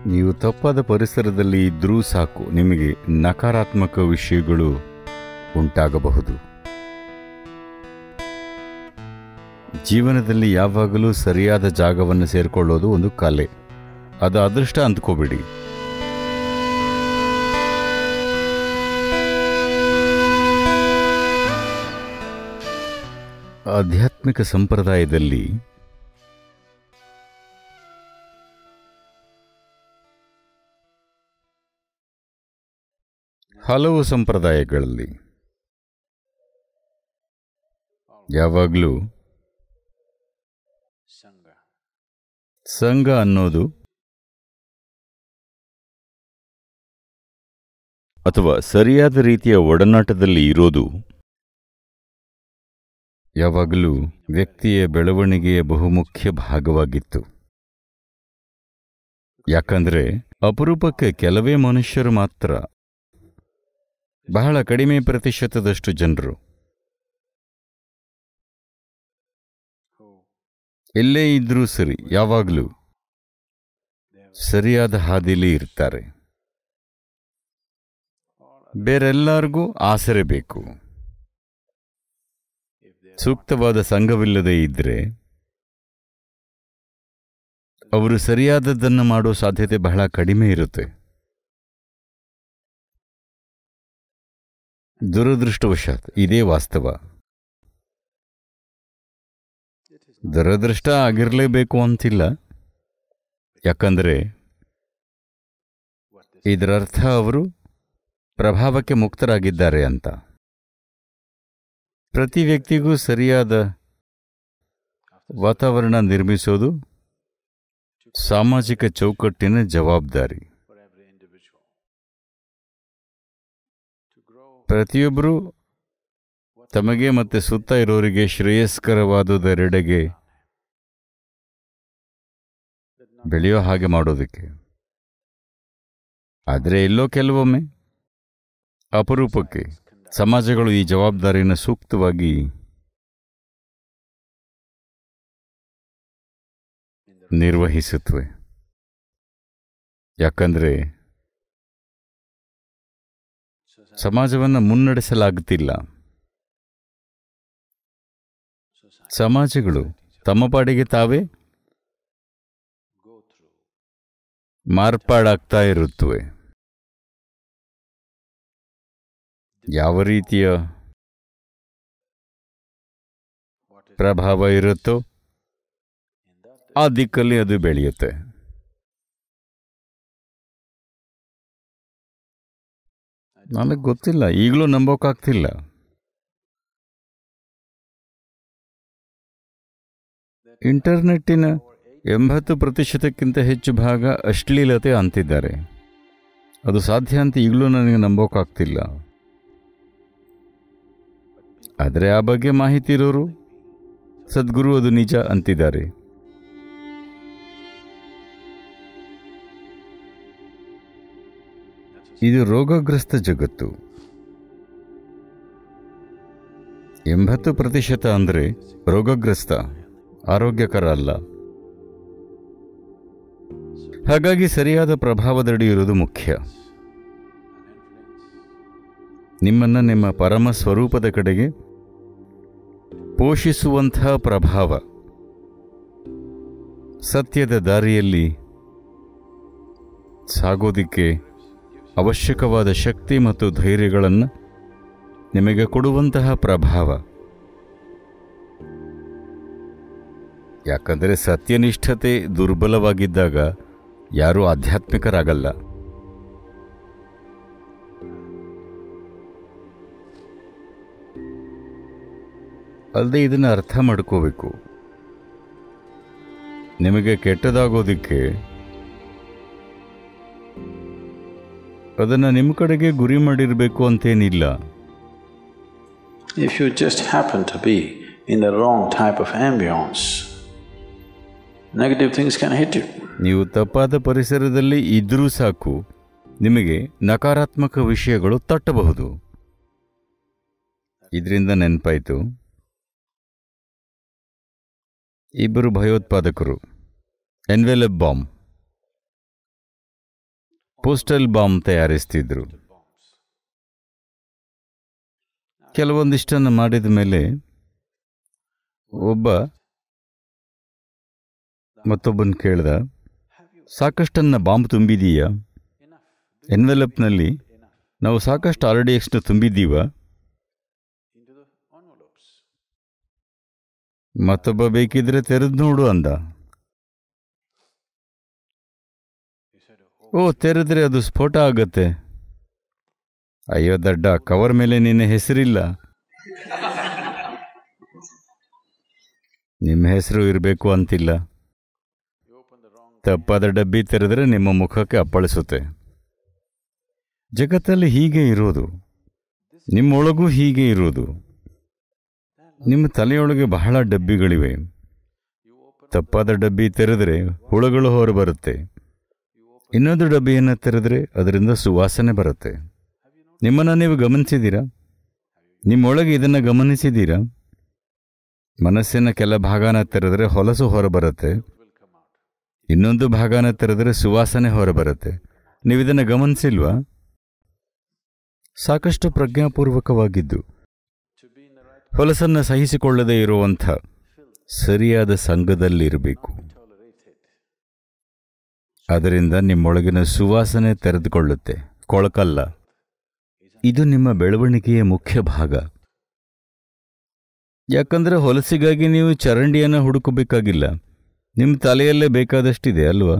ನೀವು ತಪ್ಪಾದ ಪರಿಸರದಲ್ಲಿ ಇದ್ರೂ ಸಾಕು ನಿಮಗೆ ನಕಾರಾತ್ಮಕ ವಿಷಯಗಳು ಉಂಟಾಗಬಹುದು ಜೀವನದಲ್ಲಿ ಯಾವಾಗಲೂ ಸರಿಯಾದ ಜಾಗವನ್ನು ಸೇರಿಕೊಳ್ಳೋದು ಒಂದು ಕಲೆ ಅದು ಅದೃಷ್ಟ ಅಂದ್ಕೋಬೇಡಿ ಆಧ್ಯಾತ್ಮಿಕ ಸಂಪ್ರದಾಯದಲ್ಲಿ ಹಲವು ಸಂಪ್ರದಾಯಗಳಲ್ಲಿ ಯಾವಾಗಲೂ Sangha. ಸಂಘ ಅನ್ನೋದು ಅಥವಾ ಸರಿಯಾದ ರೀತಿಯ ಒಡನಾಟದಲ್ಲಿ ಇರೋದು ಯಾವಾಗಲೂ ವ್ಯಕ್ತಿಯ ಬೆಳವಣಿಗೆಯ ಬಹುಮುಖ್ಯ ಭಾಗವಾಗಿತ್ತು ಯಾಕಂದ್ರೆ ಅಪರೂಪಕ್ಕೆ ಕೆಲವೇ ಮನುಷ್ಯರು ಮಾತ್ರ ಬಹಳ ಕಡಿಮೆ ಪ್ರತಿಶತದಷ್ಟು ಜನರು Who ಎಲ್ಲೇ ಇದ್ರೂ ಸರಿ ಯಾವಾಗಲೂ they have ಸರಿಯಾದ ಹಾದಿಲಿ ಇರ್ತಾರೆ ಬೇರೆಲ್ಲರಿಗೂ ಆಸರೆ ಬೇಕು if they ಸೂಕ್ತವಾದ ಸಂಘವಿಲ್ಲದೆ ಇದ್ರೆ ಅವರು ಸರಿಯಾದದ್ದನ್ನು ಮಾಡೋ ಸಾಧ್ಯತೆ ಬಹಳ ಕಡಿಮೆ ಇರುತ್ತೆ ದುರದೃಷ್ಟವಶಾತ್ ಇದೇ ವಾಸ್ತವ ದುರದೃಷ್ಟ ಆಗಿರಲೇಬೇಕು ಅಂತಿಲ್ಲ ಯಾಕಂದ್ರೆ what this ಇದರರ್ಥ ಅವರು ಪ್ರಭಾವಕ್ಕೆ ಮುಕ್ತರಾಗಿದ್ದಾರೆ ಅಂತ ಪ್ರತಿ ವ್ಯಕ್ತಿಗೂ ಸರಿಯಾದ ವಾತಾವರಣ ನಿರ್ಮಿಸೋದು ಸಾಮಾಜಿಕ ಚೌಕಟ್ಟಿನ ಜವಾಬ್ದಾರಿ for every individual to grow ಪ್ರತಿಯೊಬ್ಬರೂ ತಮಗೆ ಮತ್ತೆ ಸುತ್ತ ಇರೋರಿಗೆ ಶ್ರೇಯಸ್ಕರವಾದುದರೆಡೆಗೆ ಬೆಳೆಯೋ ಹಾಗೆ ಮಾಡೋದಕ್ಕೆ ಆದರೆ ಎಲ್ಲೋ ಕೆಲವೊಮ್ಮೆ ಅಪರೂಪಕ್ಕೆ ಸಮಾಜಗಳು ಈ ಜವಾಬ್ದಾರಿನ ಸೂಕ್ತವಾಗಿ ನಿರ್ವಹಿಸುತ್ತವೆ ಯಾಕಂದ್ರೆ ಸಮಾಜವನ್ನು ಮುನ್ನಡೆಸಲಾಗುತ್ತಿಲ್ಲ ಸಮಾಜಗಳು ತಮ್ಮ ಪಾಡಿಗೆ ತಾವೇ go through ಮಾರ್ಪಾಡಾಗ್ತಾ ಇರುತ್ತವೆ ಯಾವ ರೀತಿಯ what is ಪ್ರಭಾವ ಇರುತ್ತೋ in that ಆ ದಿಕ್ಕಲ್ಲಿ ಅದು ಬೆಳೆಯುತ್ತೆ ನನಗೆ ಗೊತ್ತಿಲ್ಲ ಈಗಲೂ ನಂಬೋಕ್ಕಾಗ್ತಿಲ್ಲ ಇಂಟರ್ನೆಟ್ಟಿನ ಎಂಬತ್ತು ಪ್ರತಿಶತಕ್ಕಿಂತ ಹೆಚ್ಚು ಭಾಗ ಅಶ್ಲೀಲತೆ ಅಂತಿದ್ದಾರೆ ಅದು ಸಾಧ್ಯ ಅಂತ ಈಗಲೂ ನನಗೆ ನಂಬೋಕ್ಕಾಗ್ತಿಲ್ಲ ಆದರೆ ಆ ಬಗ್ಗೆ ಮಾಹಿತಿ ಇರೋರು ಸದ್ಗುರು ಅದು ನಿಜ ಅಂತಿದ್ದಾರೆ ಇದು ರೋಗಗ್ರಸ್ತ ಜಗತ್ತು ಎಂಬತ್ತು ಪ್ರತಿಶತ ಅಂದರೆ ರೋಗಗ್ರಸ್ತ ಆರೋಗ್ಯಕರ ಅಲ್ಲ ಹಾಗಾಗಿ ಸರಿಯಾದ ಪ್ರಭಾವದಡಿ ಇರುವುದು ಮುಖ್ಯ ನಿಮ್ಮನ್ನು ನಿಮ್ಮ ಪರಮ ಸ್ವರೂಪದ ಕಡೆಗೆ ಪೋಷಿಸುವಂಥ ಪ್ರಭಾವ ಸತ್ಯದ ದಾರಿಯಲ್ಲಿ ಸಾಗೋದಿಕ್ಕೆ ಅವಶ್ಯಕವಾದ ಶಕ್ತಿ ಮತ್ತು ಧೈರ್ಯಗಳನ್ನು ನಿಮಗೆ ಕೊಡುವಂತಹ ಪ್ರಭಾವ ಯಾಕಂದರೆ ಸತ್ಯನಿಷ್ಠತೆ ದುರ್ಬಲವಾಗಿದ್ದಾಗ ಯಾರೂ ಆಧ್ಯಾತ್ಮಿಕರಾಗಲ್ಲ ಅಲ್ಲದೆ ಇದನ್ನು ಅರ್ಥ ಮಾಡ್ಕೋಬೇಕು ನಿಮಗೆ ಕೆಟ್ಟದಾಗೋದಿಕ್ಕೆ ಅದನ್ನು ನಿಮ್ಮ ಕಡೆಗೆ ಗುರಿ ಮಾಡಿರಬೇಕು ಅಂತೇನಿಲ್ಲ If you just happen to be in the wrong type of ambience, negative things can hit you. ನೀವು ತಪ್ಪಾದ ಪರಿಸರದಲ್ಲಿ ಇದ್ರೂ ಸಾಕು ನಿಮಗೆ ನಕಾರಾತ್ಮಕ ವಿಷಯಗಳು ತಟ್ಟಬಹುದು ಇದರಿಂದ ನೆನಪಾಯಿತು ಇಬ್ಬರು ಭಯೋತ್ಪಾದಕರು ಎನ್ವೆಲಪ್ ಬಾಂಬ್ ಪೋಸ್ಟಲ್ ಬಾಂಬ್ ತಯಾರಿಸ್ತಿದ್ರು ಕೆಲವೊಂದಿಷ್ಟನ್ನು ಮಾಡಿದ ಮೇಲೆ ಒಬ್ಬ ಮತ್ತೊಬ್ಬನ ಕೇಳ್ದ ಸಾಕಷ್ಟನ್ನ ಬಾಂಬ್ ತುಂಬಿದೀಯಾ ಎನ್ವೆಲಪ್ನಲ್ಲಿ ನಾವು ಸಾಕಷ್ಟು ಆಲ್ರೆಡಿ ಎಕ್ಸ್ಟ್ರಾ ತುಂಬಿದ್ದೀವ into the envelopes. ಮತ್ತೊಬ್ಬ ಬೇಕಿದ್ರೆ ತೆರೆದು ನೋಡು ಅಂದ He said, oh, ಓ ತೆರೆದ್ರೆ ಅದು ಸ್ಫೋಟ ಆಗತ್ತೆ ಅಯ್ಯೋ ದಡ್ಡ ಕವರ್ ಮೇಲೆ ನಿನ್ನ ಹೆಸರಿಲ್ಲ ನಿಮ್ಮ ಹೆಸರು ಇರಬೇಕು ಅಂತಿಲ್ಲ you opened the wrong ತಪ್ಪಾದ ಡಬ್ಬಿ ತೆರೆದ್ರೆ ನಿಮ್ಮ ಮುಖಕ್ಕೆ ಅಪ್ಪಳಿಸುತ್ತೆ ಜಗತ್ತಲ್ಲಿ ಹೀಗೆ ಇರೋದು ನಿಮ್ಮೊಳಗೂ ಹೀಗೆ ಇರೋದು ನಿಮ್ಮ ತಲೆಯೊಳಗೆ ಬಹಳ ಡಬ್ಬಿಗಳಿವೆ You open ತಪ್ಪಾದ ಡಬ್ಬಿ ತೆರೆದ್ರೆ ಹುಳುಗಳು ಹೊರಬರುತ್ತೆ ಇನ್ನೊಂದು ಡಬ್ಬಿಯನ್ನು ತೆರೆದ್ರೆ ಅದರಿಂದ ಸುವಾಸನೆ ಬರುತ್ತೆ ನಿಮ್ಮನ್ನು ನೀವು ಗಮನಿಸಿದ್ದೀರಾ ನಿಮ್ಮೊಳಗೆ ಇದನ್ನು ಗಮನಿಸಿದ್ದೀರಾ ಮನಸ್ಸಿನ ಕೆಲ ಭಾಗನ ತೆರೆದ್ರೆ ಹೊಲಸು ಹೊರಬರುತ್ತೆ will come out. ಇನ್ನೊಂದು ಭಾಗನ ತೆರೆದ್ರೆ ಸುವಾಸನೆ ಹೊರಬರುತ್ತೆ ನೀವು ಇದನ್ನು ಗಮನಿಸಿಲ್ವಾ ಸಾಕಷ್ಟು ಪ್ರಜ್ಞಾಪೂರ್ವಕವಾಗಿದ್ದು To be in the right ಹೊಲಸನ್ನು ಸಹಿಸಿಕೊಳ್ಳದೆ ಇರುವಂಥ ಸರಿಯಾದ ಸಂಘದಲ್ಲಿರಬೇಕು tolerate it. ಅದರಿಂದ ನಿಮ್ಮೊಳಗಿನ ಸುವಾಸನೆ ತೆರೆದುಕೊಳ್ಳುತ್ತೆ ಕೊಳಕಲ್ಲ ಇದು ನಿಮ್ಮ ಬೆಳವಣಿಗೆಯ ಮುಖ್ಯ ಭಾಗ ಯಾಕಂದ್ರೆ ಹೊಲಸಿಗಾಗಿ ನೀವು ಚರಂಡಿಯನ್ನು ಹುಡುಕಬೇಕಾಗಿಲ್ಲ ನಿಮ್ಮ ತಲೆಯಲ್ಲೇ ಬೇಕಾದಷ್ಟಿದೆ ಅಲ್ವಾ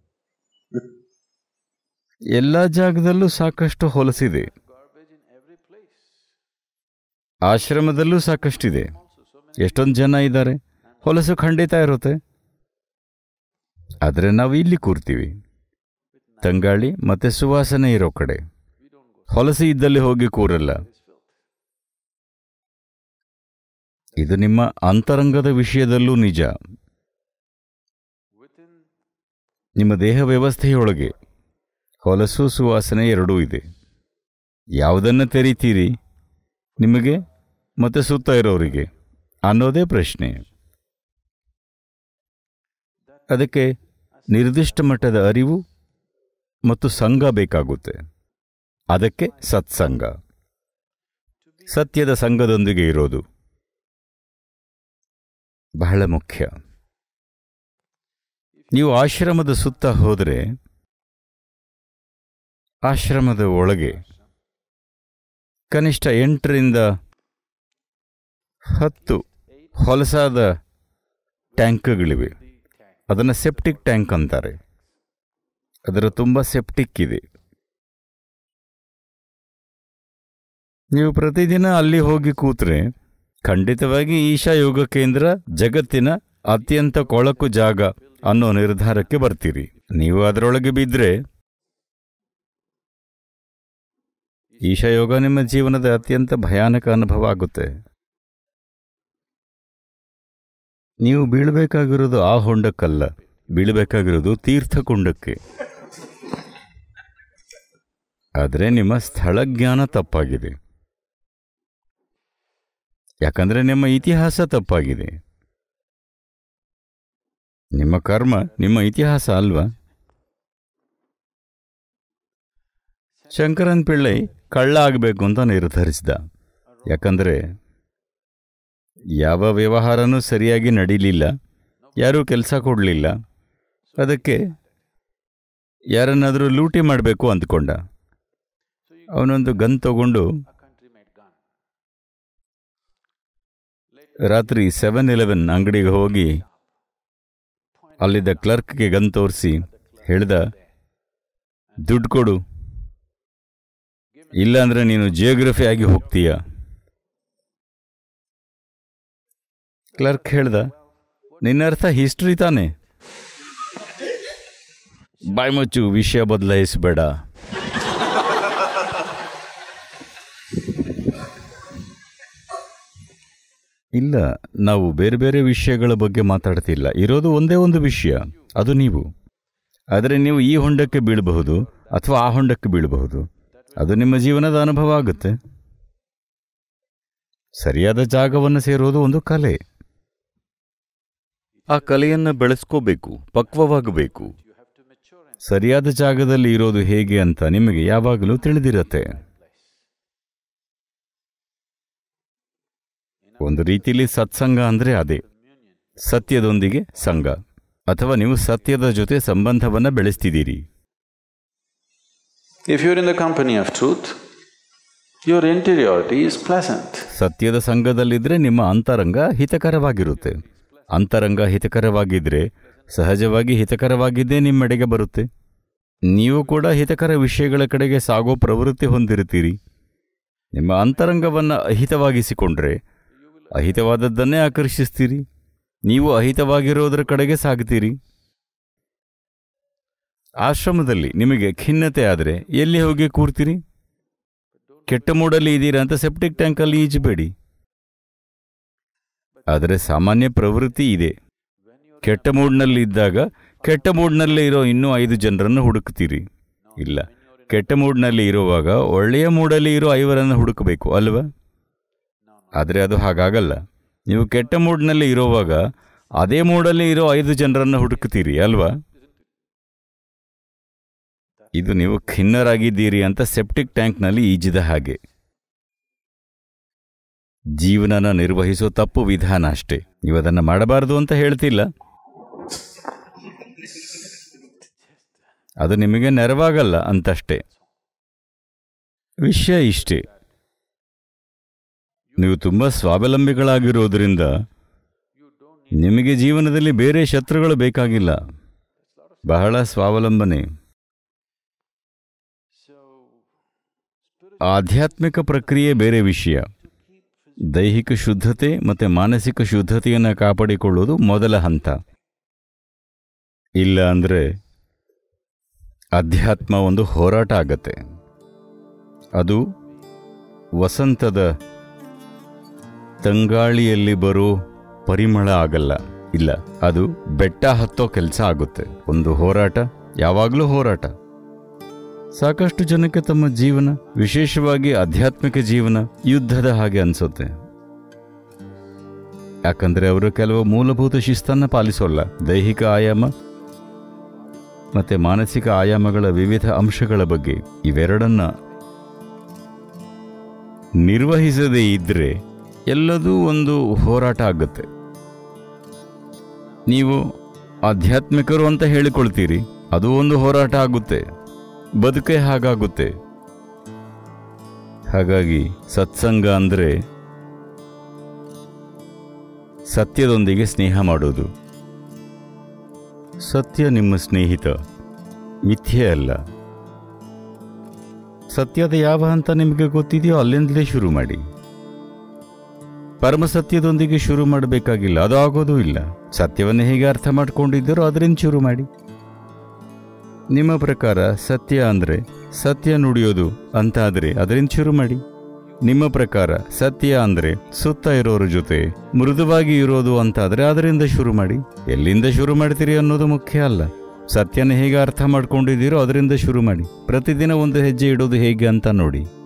ಎಲ್ಲ ಜಾಗದಲ್ಲೂ ಸಾಕಷ್ಟು ಹೊಲಸಿದೆ Garbage in every place. ಆಶ್ರಮದಲ್ಲೂ ಸಾಕಷ್ಟಿದೆ Also, so many ಎಷ್ಟೊಂದು ಜನ ಇದ್ದಾರೆ ಹೊಲಸು ಖಂಡಿತ ಇರುತ್ತೆ ಆದರೆ ನಾವು ಇಲ್ಲಿ ಕೂರ್ತೀವಿ ತಂಗಾಳಿ ಮತ್ತೆ ಸುವಾಸನೆ ಇರೋ ಕಡೆ we don't go. ಹೊಲಸು ಇದ್ದಲ್ಲಿ ಹೋಗಿ ಕೂರಲ್ಲ It's filth. ಇದು ನಿಮ್ಮ ಅಂತರಂಗದ ವಿಷಯದಲ್ಲೂ ನಿಜ Within ನಿಮ್ಮ ದೇಹ ವ್ಯವಸ್ಥೆಯೊಳಗೆ ಹೊಲಸು ಸುವಾಸನೆ ಎರಡೂ ಇದೆ ಯಾವುದನ್ನು ತೆರೀತೀರಿ ನಿಮಗೆ ಮತ್ತೆ ಸುತ್ತ ಇರೋರಿಗೆ ಅನ್ನೋದೇ ಪ್ರಶ್ನೆ ಅದಕ್ಕೆ ನಿರ್ದಿಷ್ಟ ಮಟ್ಟದ ಅರಿವು ಮತ್ತು ಸಂಘ ಬೇಕಾಗುತ್ತೆ ಅದಕ್ಕೆ ಸತ್ಸಂಗ ಸತ್ಯದ ಸಂಘದೊಂದಿಗೆ ಇರೋದು ಬಹಳ ಮುಖ್ಯ ನೀವು ಆಶ್ರಮದ ಸುತ್ತ ಹೋದರೆ ಆಶ್ರಮದ ಒಳಗೆ ಕನಿಷ್ಠ ಎಂಟರಿಂದ ಹತ್ತು ಹೊಲಸಾದ ಟ್ಯಾಂಕ್ಗಳಿವೆ ಅದನ್ನು ಸೆಪ್ಟಿಕ್ ಟ್ಯಾಂಕ್ ಅಂತಾರೆ ಅದರ ತುಂಬ ಸೆಪ್ಟಿಕ್ ಇದೆ ನೀವು ಪ್ರತಿದಿನ ಅಲ್ಲಿ ಹೋಗಿ ಕೂತ್ರೆ ಖಂಡಿತವಾಗಿ ಈಶಾ ಯೋಗ ಕೇಂದ್ರ ಜಗತ್ತಿನ ಅತ್ಯಂತ ಕೊಳಕು ಜಾಗ ಅನ್ನೋ ನಿರ್ಧಾರಕ್ಕೆ ಬರ್ತೀರಿ ನೀವು ಅದರೊಳಗೆ ಬಿದ್ದರೆ ಈಶಾ ಯೋಗ ನಿಮ್ಮ ಜೀವನದ ಅತ್ಯಂತ ಭಯಾನಕ ಅನುಭವ ಆಗುತ್ತೆ ನೀವು ಬೀಳಬೇಕಾಗಿರೋದು ಆ ಹೊಂಡಕ್ಕಲ್ಲ ಬೀಳಬೇಕಾಗಿರೋದು ತೀರ್ಥಕುಂಡಕ್ಕೆ ಆದರೆ ನಿಮ್ಮ ಸ್ಥಳಜ್ಞಾನ ತಪ್ಪಾಗಿದೆ ಯಾಕಂದ್ರೆ ನಿಮ್ಮ ಇತಿಹಾಸ ತಪ್ಪಾಗಿದೆ ನಿಮ್ಮ ಕರ್ಮ ನಿಮ್ಮ ಇತಿಹಾಸ ಅಲ್ವಾ ಶಂಕರನ್ ಪಿಳ್ಳೈ ಕಳ್ಳ ಆಗಬೇಕು ಅಂತ ನಿರ್ಧರಿಸಿದ ಯಾಕಂದ್ರೆ ಯಾವ ವ್ಯವಹಾರನೂ ಸರಿಯಾಗಿ ನಡೀಲಿಲ್ಲ ಯಾರೂ ಕೆಲಸ ಕೊಡಲಿಲ್ಲ ಅದಕ್ಕೆ ಯಾರನ್ನಾದರೂ ಲೂಟಿ ಮಾಡಬೇಕು ಅಂದ್ಕೊಂಡ ಅವನೊಂದು ಗನ್ ತಗೊಂಡು a country made gun. ರಾತ್ರಿ ಸೆವೆನ್ ಇಲೆವೆನ್ ಅಂಗಡಿಗೆ ಹೋಗಿ ಅಲ್ಲಿದ್ದ ಕ್ಲರ್ಕ್ಗೆ ಗನ್ ತೋರಿಸಿ ಹೇಳ್ದ ದುಡ್ಡು ಕೊಡು ಇಲ್ಲಾಂದ್ರೆ ನೀನು ಜಿಯೋಗ್ರಫಿ ಆಗಿ ಹೋಗ್ತೀಯ ಕ್ಲರ್ಕ್ ಹೇಳ್ದ ನಿನ್ನರ್ಥ ಹಿಸ್ಟ್ರಿ ತಾನೆ ಬಾಯ್ ಮುಚ್ಚು ವಿಷಯ ಬದಲಾಯಿಸಬೇಡ ಇಲ್ಲ ನಾವು ಬೇರೆ ಬೇರೆ ವಿಷಯಗಳ ಬಗ್ಗೆ ಮಾತಾಡ್ತಿಲ್ಲ ಇರೋದು ಒಂದೇ ಒಂದು ವಿಷಯ ಅದು ನೀವು ಆದರೆ ನೀವು ಈ ಹೊಂಡಕ್ಕೆ ಬೀಳಬಹುದು ಅಥವಾ ಆ ಹೊಂಡಕ್ಕೆ ಬೀಳಬಹುದು ಅದು ನಿಮ್ಮ ಜೀವನದ ಅನುಭವ ಆಗುತ್ತೆ ಸರಿಯಾದ ಜಾಗವನ್ನು ಸೇರೋದು ಒಂದು ಕಲೆ ಆ ಕಲೆಯನ್ನು ಬೆಳೆಸ್ಕೋಬೇಕು ಪಕ್ವವಾಗಬೇಕು You have to mature in ಸರಿಯಾದ ಜಾಗದಲ್ಲಿ ಇರೋದು ಹೇಗೆ ಅಂತ ನಿಮಗೆ ಯಾವಾಗಲೂ ತಿಳಿದಿರತ್ತೆ ಒಂದು ರೀತಿಯಲ್ಲಿ ಸತ್ಸಂಗ ಅಂದ್ರೆ ಅದೇ ಸತ್ಯದೊಂದಿಗೆ ಸಂಘ ಅಥವಾ ನೀವು ಸತ್ಯದ ಜೊತೆ ಸಂಬಂಧವನ್ನ ಬೆಳೆಸ್ತಿದ್ದೀರಿ If you're in the company of truth, your interiority is pleasant. ಸತ್ಯದ ಸಂಘದಲ್ಲಿದ್ರೆ ನಿಮ್ಮ ಅಂತರಂಗ ಹಿತಕರವಾಗಿರುತ್ತೆ ಅಂತರಂಗ ಹಿತಕರವಾಗಿದ್ರೆ ಸಹಜವಾಗಿ ಹಿತಕರವಾಗಿದ್ದೇ ನಿಮ್ಮೆಡೆಗೆ ಬರುತ್ತೆ ನೀವು ಕೂಡ ಹಿತಕರ ವಿಷಯಗಳ ಕಡೆಗೆ ಸಾಗೋ ಪ್ರವೃತ್ತಿ ಹೊಂದಿರುತ್ತೀರಿ ನಿಮ್ಮ ಅಂತರಂಗವನ್ನು ಅಹಿತವಾಗಿಸಿಕೊಂಡ್ರೆ ಅಹಿತವಾದದ್ದನ್ನೇ ಆಕರ್ಷಿಸ್ತೀರಿ ನೀವು ಅಹಿತವಾಗಿರೋದ್ರ ಕಡೆಗೆ ಸಾಗ್ತೀರಿ ಆಶ್ರಮದಲ್ಲಿ ನಿಮಗೆ ಖಿನ್ನತೆ ಆದರೆ ಎಲ್ಲಿ ಹೋಗಿ ಕೂರ್ತೀರಿ ಕೆಟ್ಟ ಮೂಡಲ್ಲಿ ಇದ್ದೀರಾ ಅಂತ ಸೆಪ್ಟಿಕ್ ಟ್ಯಾಂಕಲ್ಲಿ ಈಜಬೇಡಿ ಆದರೆ ಸಾಮಾನ್ಯ ಪ್ರವೃತ್ತಿ ಇದೆ ಕೆಟ್ಟ ಮೂಡ್ನಲ್ಲಿ ಇದ್ದಾಗ ಕೆಟ್ಟ ಮೂಡ್ನಲ್ಲೇ ಇರೋ ಇನ್ನೂ ಐದು ಜನರನ್ನು ಹುಡುಕ್ತೀರಿ ಇಲ್ಲ ಕೆಟ್ಟ ಮೂಡ್ನಲ್ಲಿ ಇರುವಾಗ ಒಳ್ಳೆಯ ಮೂಡಲ್ಲಿ ಇರೋ ಐವರನ್ನು ಹುಡುಕಬೇಕು ಅಲ್ವಾ ಆದರೆ ಅದು ಹಾಗಾಗಲ್ಲ ನೀವು ಕೆಟ್ಟ ಮೂಡ್ನಲ್ಲಿ ಇರುವಾಗ ಅದೇ ಮೂಡಲ್ಲಿ ಇರೋ ಐದು ಜನರನ್ನು ಹುಡುಕ್ತೀರಿ ಅಲ್ವಾ ಇದು ನೀವು ಖಿನ್ನರಾಗಿದ್ದೀರಿ ಅಂತ ಸೆಪ್ಟಿಕ್ ಟ್ಯಾಂಕ್ನಲ್ಲಿ ಈಜಿದ ಹಾಗೆ ಜೀವನನ ನಿರ್ವಹಿಸೋ ತಪ್ಪು ವಿಧಾನ ಅಷ್ಟೇ ನೀವು ಅದನ್ನು ಮಾಡಬಾರದು ಅಂತ ಹೇಳ್ತಿಲ್ಲ ಅದು ನಿಮಗೆ ನೆರವಾಗಲ್ಲ ಅಂತಷ್ಟೇ ವಿಷಯ ಇಷ್ಟೇ ನೀವು ತುಂಬ ಸ್ವಾವಲಂಬಿಗಳಾಗಿರೋದ್ರಿಂದ ನಿಮಗೆ ಜೀವನದಲ್ಲಿ ಬೇರೆ ಶತ್ರುಗಳು ಬೇಕಾಗಿಲ್ಲ ಬಹಳ ಸ್ವಾವಲಂಬನೆ ಆಧ್ಯಾತ್ಮಿಕ ಪ್ರಕ್ರಿಯೆ ಬೇರೆ ವಿಷಯ ದೈಹಿಕ ಶುದ್ಧತೆ ಮತ್ತು ಮಾನಸಿಕ ಶುದ್ಧತೆಯನ್ನು ಕಾಪಾಡಿಕೊಳ್ಳುವುದು ಮೊದಲ ಹಂತ ಇಲ್ಲ ಅಂದರೆ ಅಧ್ಯಾತ್ಮ ಒಂದು ಹೋರಾಟ ಆಗತ್ತೆ ಅದು ವಸಂತದ ತಂಗಾಳಿಯಲ್ಲಿ ಬರೋ ಪರಿಮಳ ಆಗಲ್ಲ ಇಲ್ಲ ಅದು ಬೆಟ್ಟ ಹತ್ತೋ ಕೆಲಸ ಆಗುತ್ತೆ ಒಂದು ಹೋರಾಟ ಯಾವಾಗಲೂ ಹೋರಾಟ ಸಾಕಷ್ಟು ಜನಕ್ಕೆ ತಮ್ಮ ಜೀವನ ವಿಶೇಷವಾಗಿ ಆಧ್ಯಾತ್ಮಿಕ ಜೀವನ ಯುದ್ಧದ ಹಾಗೆ ಅನ್ಸುತ್ತೆ ಯಾಕಂದ್ರೆ ಅವರು ಕೆಲವು ಮೂಲಭೂತ ಶಿಸ್ತನ್ನ ಪಾಲಿಸೋಲ್ಲ ದೈಹಿಕ ಆಯಾಮ ಮತ್ತೆ ಮಾನಸಿಕ ಆಯಾಮಗಳ ವಿವಿಧ ಅಂಶಗಳ ಬಗ್ಗೆ ಇವೆರಡನ್ನ ನಿರ್ವಹಿಸದೇ ಇದ್ರೆ ಎಲ್ಲದೂ ಒಂದು ಹೋರಾಟ ಆಗುತ್ತೆ ನೀವು ಆಧ್ಯಾತ್ಮಿಕರು ಅಂತ ಹೇಳಿಕೊಳ್ತೀರಿ ಅದು ಒಂದು ಹೋರಾಟ ಆಗುತ್ತೆ ಬದುಕೆ ಹಾಗಾಗುತ್ತೆ ಹಾಗಾಗಿ ಸತ್ಸಂಗ ಅಂದರೆ ಸತ್ಯದೊಂದಿಗೆ ಸ್ನೇಹ ಮಾಡೋದು ಸತ್ಯ ನಿಮ್ಮ ಸ್ನೇಹಿತ ಮಿಥ್ಯೆ ಅಲ್ಲ ಸತ್ಯದ ಯಾವ ಹಂತ ನಿಮಗೆ ಗೊತ್ತಿದೆಯೋ ಅಲ್ಲಿಂದಲೇ ಶುರು ಮಾಡಿ ಪರಮಸತ್ಯದೊಂದಿಗೆ ಶುರು ಮಾಡಬೇಕಾಗಿಲ್ಲ ಅದು ಆಗೋದೂ ಇಲ್ಲ ಸತ್ಯವನ್ನು ಹೇಗೆ ಅರ್ಥ ಮಾಡ್ಕೊಂಡಿದ್ದೀರೋ ಅದರಿಂದ ಶುರು ಮಾಡಿ ನಿಮ್ಮ ಪ್ರಕಾರ ಸತ್ಯ ಅಂದರೆ ಸತ್ಯ ನುಡಿಯೋದು ಅಂತ ಆದರೆ ಅದರಿಂದ ಶುರು ಮಾಡಿ ನಿಮ್ಮ ಪ್ರಕಾರ ಸತ್ಯ ಅಂದರೆ ಸುತ್ತ ಇರೋರ ಜೊತೆ ಮೃದುವಾಗಿ ಇರೋದು ಅಂತಾದರೆ ಅದರಿಂದ ಶುರು ಮಾಡಿ ಎಲ್ಲಿಂದ ಶುರು ಮಾಡ್ತೀರಿ ಅನ್ನೋದು ಮುಖ್ಯ ಅಲ್ಲ ಸತ್ಯನ ಹೇಗೆ ಅರ್ಥ ಮಾಡ್ಕೊಂಡಿದ್ದೀರೋ ಅದರಿಂದ ಶುರು ಮಾಡಿ ಪ್ರತಿದಿನ ಒಂದು ಹೆಜ್ಜೆ ಇಡೋದು ಹೇಗೆ ಅಂತ ನೋಡಿ